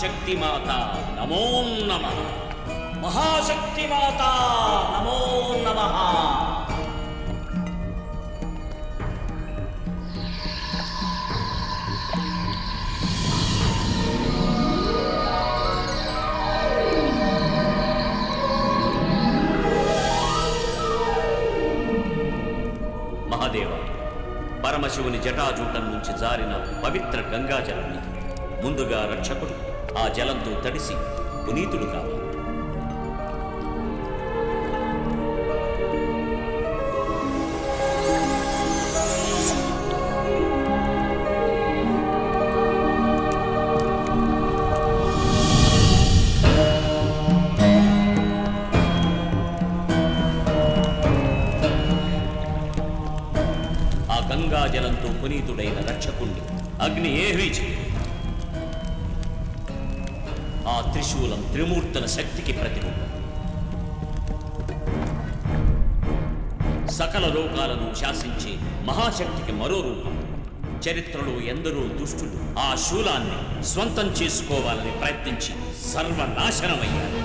మహాశక్తి మాత నమో నమ మహాశక్తి మాత నమో నమ మహాదేవ పరమశివుని జటాజూటం నుంచి జారిన పవిత్ర గంగాజలం ఇది ముందుగా రక్షకుడు ఆ జలంతో తడిసి పునీతుడు కావాలి ఆ గంగా జలంతో పునీతుడైన రక్షకుణ్ణి అగ్ని ఏహ్రీ చేయి ఆ త్రిశూలం త్రిమూర్తుల శక్తికి ప్రతిరూపం సకల లోకాలను శాసించే మహాశక్తికి మరో రూపం చరిత్రలో ఎందరో దుష్టులు ఆ శూలాన్ని స్వంతం చేసుకోవాలని ప్రయత్నించి సర్వనాశనమయ్యారు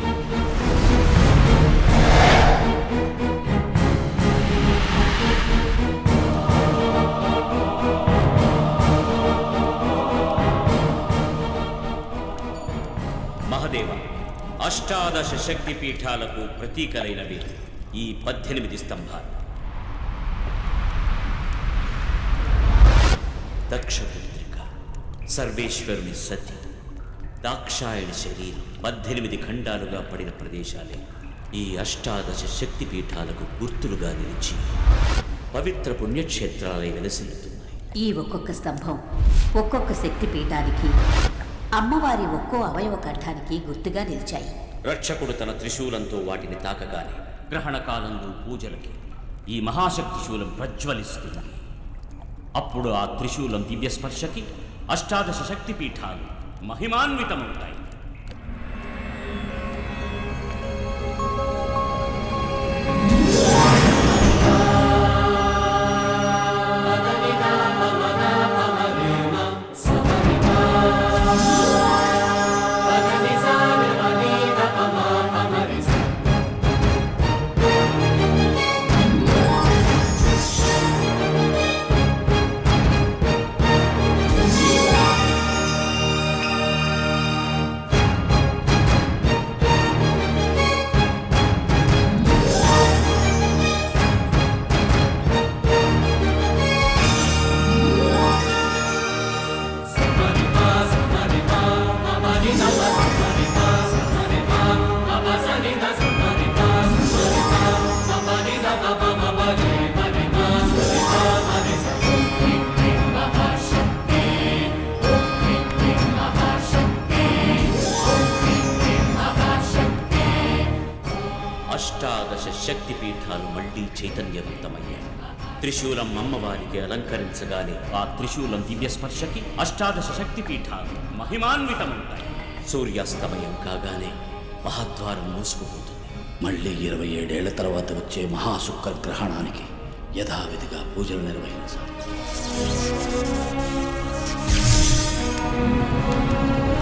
మహదేవ అష్టాదశ శక్తి పీఠాలకు ప్రతీకలైనవి ఈ పద్దెనిమిది స్తంభాలు దక్షపుత్రిక సర్వేశ్వరుని సతి దాక్షాయణి శరీరం పద్దెనిమిది ఖండాలుగా పడిన ప్రదేశాలే ఈ అష్టాదశ శక్తి పీఠాలకు గుర్తులుగా నిలిచి పవిత్ర పుణ్యక్షేత్రాలై వెలసిల్లుతున్నాయి ఈ ఒక్కొక్క స్తంభం ఒక్కొక్క శక్తి పీఠానికి అమ్మవారి ఒక్కో అవయవ కంఠానికి గుర్తుగా నిలిచాయి రక్షకుడు తన త్రిశూలంతో వాటిని తాకగానే గ్రహణ కాలంలో పూజలకి ఈ మహాశక్తి శూలం ప్రజ్వలిస్తుంది అప్పుడు ఆ త్రిశూలం దివ్య స్పర్శకి అష్టాదశ శక్తి పీఠాలు మహిమాన్వితమవుతాయి అష్టాదశ శక్తి పీఠాలు మళ్లీ చైతన్యవంతమయ్యాయి త్రిశూలం అమ్మవారికి అలంకరించగానే ఆ త్రిశూలం దివ్య స్పర్శకి అష్టాదశ శక్తి పీఠాలు మహిమాన్వితమవుతాయి సూర్యాస్తమయం కాగానే మహాద్వారం మూసుకుపోతుంది మళ్ళీ ఇరవై ఏడేళ్ల తర్వాత వచ్చే మహాశుక్ర గ్రహణానికి యథావిధిగా పూజలు నిర్వహించాలి